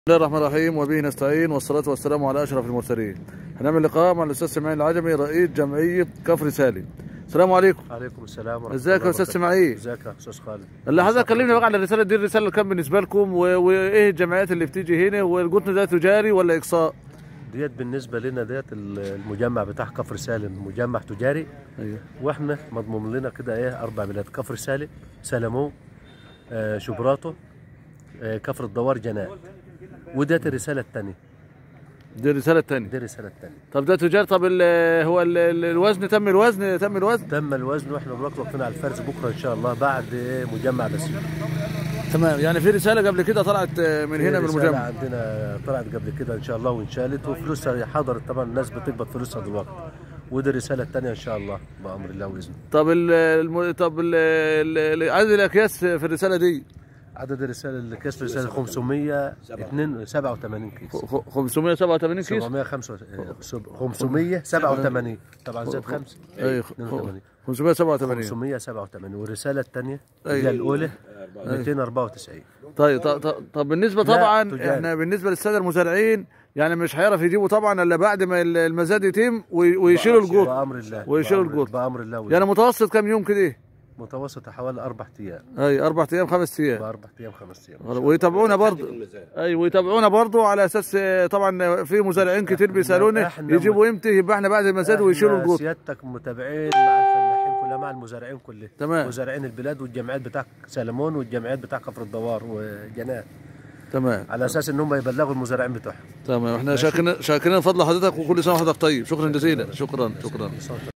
بسم الله الرحمن الرحيم وبه نستعين والصلاة والسلام على أشرف المرسلين هنعمل لقاء مع الأستاذ سماعيل العجمي رئيس جمعية كفر سالم السلام عليكم عليكم السلام ورحمة ازيك الله يا أستاذ وبركاته. سماعيل ازيك يا استاذ خالد اللي حضرتك كلمنا بقى على الرسالة دي الرسالة كام بالنسبة لكم و... وإيه الجمعيات اللي بتيجي هنا والجتن ده تجاري ولا إقصاء ديت بالنسبة لنا ديت المجمع بتاع كفر سالم مجمع تجاري أيوه واحنا مضموم لنا كده ايه اربع بلاد كفر سالم سلمو آه شبراته آه كفر الدوار جنات وديت الرسالة الثانية دي الرسالة الثانية دي الرسالة الثانية طب ده تجاري طب ال... هو ال... ال- الوزن تم الوزن تم الوزن تم الوزن واحنا دلوقتي واقفين على الفرز بكره ان شاء الله بعد إيه مجمع بسيط تمام يعني في رسالة قبل كده طلعت من هنا من رسالة المجمع عندنا طلعت قبل كده ان شاء الله وانشالت وفلوسها حضرت طبعا الناس بتقبض فلوسها دلوقتي ودي الرسالة الثانية ان شاء الله بأمر الله وإذنه طب ال... الم... طب ال... ال... ال- عدد الأكياس في الرسالة دي عدد الرسالة اللي كسر رسالة 587 كيس خ- 587 كيس 587 طبعا زاد خمسة اي 82 587 587 والرسالة الثانية أي. اللي هي الأولى 294 طيب طب, طب, طب بالنسبه لا، طبعا تجاري. احنا بالنسبه للساده المزارعين يعني مش هيعرف يجيبوا طبعا الا بعد ما ال- المزاد يتم وي- ويشيلوا الجوط بأمر الله ويشيلوا بأمر- الجوط. بأمر الله يعني متوسط كام يوم كده متوسط حوالي أربع أيام اي اربع ايام خمس ايام بأربع أيام خمس أيام ويتابعونا برضه اي ويتابعونا برضه على اساس آه، طبعا في مزارعين كتير بيسالونا إحنا- يجيبوا امتى يبقى احنا بعد المزاد ويشيلوا إحنا الجوط سيادتك متابعين مع الفلاحين كلها مع المزارعين كلهم تمام. مزارعين البلاد والجمعيات بتاع سلمون والجمعيات بتاع كفر الدوار وجنات تمام على اساس ان هم يبلغوا المزارعين بتوعهم تمام احنا شاكرين شاكرين فضل حضرتك وكل سنه وحضرتك طيب شكرا جزيلا شكرا شكرا